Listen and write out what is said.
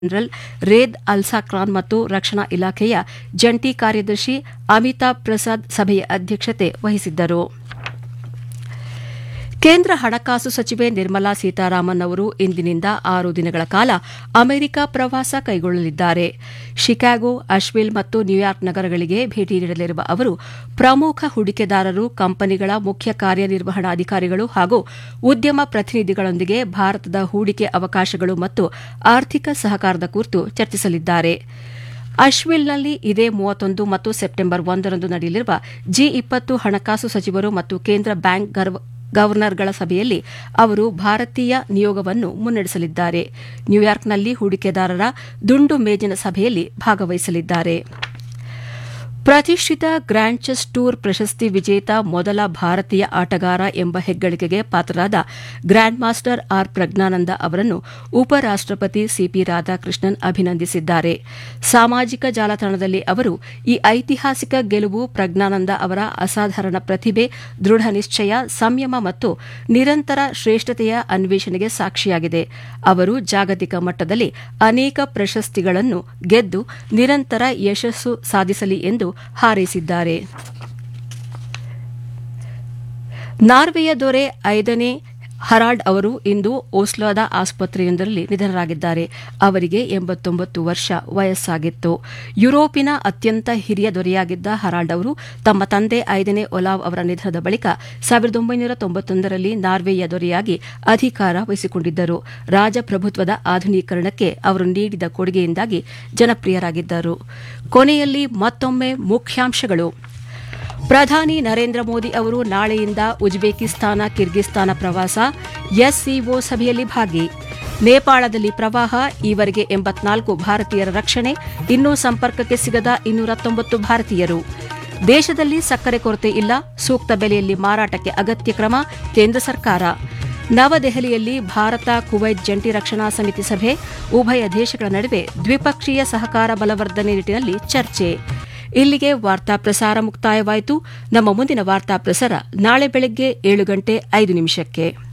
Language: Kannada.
ಜನರಲ್ ರೇದ್ ಅಲ್ಸಾಕ್ರಾನ್ ಮತ್ತು ರಕ್ಷಣಾ ಇಲಾಖೆಯ ಜಂಟಿ ಕಾರ್ಯದರ್ಶಿ ಅಮಿತಾಬ್ ಪ್ರಸಾದ್ ಸಭೆಯ ಅಧ್ಯಕ್ಷತೆ ವಹಿಸಿದ್ದರು ಕೇಂದ್ರ ಹಣಕಾಸು ಸಚಿವೆ ನಿರ್ಮಲಾ ಸೀತಾರಾಮನ್ ಅವರು ಇಂದಿನಿಂದ ಆರು ದಿನಗಳ ಕಾಲ ಅಮೆರಿಕ ಪ್ರವಾಸ ಕೈಗೊಳ್ಳಲಿದ್ದಾರೆ ಶಿಕಾಗೋ ಅಶ್ವಿಲ್ ಮತ್ತು ನ್ಯೂಯಾರ್ಕ್ ನಗರಗಳಿಗೆ ಭೇಟಿ ನೀಡಲಿರುವ ಅವರು ಪ್ರಮುಖ ಹೂಡಿಕೆದಾರರು ಕಂಪನಿಗಳ ಮುಖ್ಯ ಕಾರ್ಯನಿರ್ವಹಣಾಧಿಕಾರಿಗಳು ಹಾಗೂ ಉದ್ಯಮ ಪ್ರತಿನಿಧಿಗಳೊಂದಿಗೆ ಭಾರತದ ಹೂಡಿಕೆ ಅವಕಾಶಗಳು ಮತ್ತು ಆರ್ಥಿಕ ಸಹಕಾರದ ಕುರಿತು ಚರ್ಚಿಸಲಿದ್ದಾರೆ ಅಶ್ವಿಲ್ನಲ್ಲಿ ಇದೇ ಮೂವತ್ತೊಂದು ಮತ್ತು ಸೆಪ್ಟೆಂಬರ್ ಒಂದರಂದು ನಡೆಯಲಿರುವ ಜಿ ಇಪ್ಪತ್ತು ಹಣಕಾಸು ಸಚಿವರು ಮತ್ತು ಕೇಂದ್ರ ಬ್ಯಾಂಕ್ ಗವರ್ನರ್ಗಳ ಸಭೆಯಲ್ಲಿ ಅವರು ಭಾರತೀಯ ನಿಯೋಗವನ್ನು ಮುನ್ನಡೆಸಲಿದ್ದಾರೆ ನ್ಯೂಯಾರ್ಕ್ನಲ್ಲಿ ಹೂಡಿಕೆದಾರರ ದುಂಡು ಮೇಜಿನ ಸಭೆಯಲ್ಲಿ ಭಾಗವಹಿಸಲಿದ್ದಾರೆ ಪ್ರತಿಷ್ಠಿತ ಗ್ರ್ಯಾಂಡ್ ಚೆಸ್ ಟೂರ್ ಪ್ರಶಸ್ತಿ ವಿಜೇತ ಮೊದಲ ಭಾರತೀಯ ಆಟಗಾರ ಎಂಬ ಹೆಗ್ಗಳಿಕೆಗೆ ಪಾತ್ರರಾದ ಗ್ರ್ಯಾಂಡ್ ಮಾಸ್ಟರ್ ಆರ್ ಪ್ರಜ್ಞಾನಂದ ಅವರನ್ನು ಉಪರಾಷ್ಟಪತಿ ಸಿಪಿ ರಾಧಾಕೃಷ್ಣನ್ ಅಭಿನಂದಿಸಿದ್ದಾರೆ ಸಾಮಾಜಿಕ ಜಾಲತಾಣದಲ್ಲಿ ಅವರು ಈ ಐತಿಹಾಸಿಕ ಗೆಲುವು ಪ್ರಜ್ಞಾನಂದ ಅವರ ಅಸಾಧಾರಣ ಪ್ರತಿಭೆ ದೃಢ ನಿಶ್ಚಯ ಸಂಯಮ ಮತ್ತು ನಿರಂತರ ಶ್ರೇಷ್ಠತೆಯ ಅನ್ವೇಷಣೆಗೆ ಸಾಕ್ಷಿಯಾಗಿದೆ ಅವರು ಜಾಗತಿಕ ಮಟ್ಟದಲ್ಲಿ ಅನೇಕ ಪ್ರಶಸ್ತಿಗಳನ್ನು ಗೆದ್ದು ನಿರಂತರ ಯಶಸ್ಸು ಸಾಧಿಸಲಿ ಎಂದು ಹಾರೈಸಿದ್ದಾರೆ ನಾರ್ವೆಯ ದೊರೆ ಐದನೇ ಹರಾಲ್ಡ್ ಅವರು ಇಂದು ಓಸ್ಲೋದ ಆಸ್ಪತ್ರೆಯೊಂದರಲ್ಲಿ ನಿಧನರಾಗಿದ್ದಾರೆ ಅವರಿಗೆ ಎಂಬತ್ತೊಂಬತ್ತು ವರ್ಷ ವಯಸ್ಸಾಗಿತ್ತು ಯುರೋಪಿನ ಅತ್ಯಂತ ಹಿರಿಯ ದೊರೆಯಾಗಿದ್ದ ಹರಾಲ್ಡ್ ಅವರು ತಮ್ಮ ತಂದೆ ಐದನೇ ಒಲಾವ್ ಅವರ ನಿಧನದ ಬಳಿಕ ಸಾವಿರದ ಒಂಬೈನೂರ ತೊಂಬತ್ತೊಂದರಲ್ಲಿ ನಾರ್ವೆಯ ದೊರೆಯಾಗಿ ಅಧಿಕಾರ ವಹಿಸಿಕೊಂಡಿದ್ದರು ರಾಜಪ್ರಭುತ್ವದ ಆಧುನೀಕರಣಕ್ಕೆ ಅವರು ನೀಡಿದ ಕೊಡುಗೆಯಿಂದಾಗಿ ಜನಪ್ರಿಯರಾಗಿದ್ದರು ಕೊನೆಯಲ್ಲಿ ಮತ್ತೊಮ್ಮೆ ಮುಖ್ಯಾಂಶಗಳು ಪ್ರಧಾನಿ ನರೇಂದ್ರ ಮೋದಿ ಅವರು ನಾಳೆಯಿಂದ ಉಜ್ಬೇಕಿಸ್ತಾನ ಕಿರ್ಗಿಸ್ತಾನ ಪ್ರವಾಸ ಎಸ್ಸಿಒ ಸಭೆಯಲ್ಲಿ ಭಾಗಿ ನೇಪಾಳದಲ್ಲಿ ಪ್ರವಾಹ ಈವರೆಗೆ ಎಂಬತ್ನಾಲ್ಕು ಭಾರತೀಯರ ರಕ್ಷಣೆ ಇನ್ನೂ ಸಂಪರ್ಕಕ್ಕೆ ಸಿಗದ ಇನ್ನೂರ ತೊಂಬತ್ತು ಭಾರತೀಯರು ದೇಶದಲ್ಲಿ ಸಕ್ಕರೆ ಕೊರತೆ ಇಲ್ಲ ಸೂಕ್ತ ಬೆಲೆಯಲ್ಲಿ ಮಾರಾಟಕ್ಕೆ ಅಗತ್ಯ ಕ್ರಮ ಕೇಂದ್ರ ಸರ್ಕಾರ ನವದೆಹಲಿಯಲ್ಲಿ ಭಾರತ ಕುವೈತ್ ಜಂಟಿ ರಕ್ಷಣಾ ಸಮಿತಿ ಸಭೆ ಉಭಯ ದೇಶಗಳ ನಡುವೆ ದ್ವಿಪಕ್ಷೀಯ ಸಹಕಾರ ಬಲವರ್ಧನೆ ನಿಟ್ಟಿನಲ್ಲಿ ಚರ್ಚೆ ಇಲ್ಲಿಗೆ ವಾರ್ತಾ ಪ್ರಸಾರ ಮುಕ್ತಾಯವಾಯಿತು ನಮ್ಮ ಮುಂದಿನ ವಾರ್ತಾ ಪ್ರಸಾರ ನಾಳೆ ಬೆಳಗ್ಗೆ ಏಳು ಗಂಟೆ ಐದು ನಿಮಿಷಕ್ಕೆ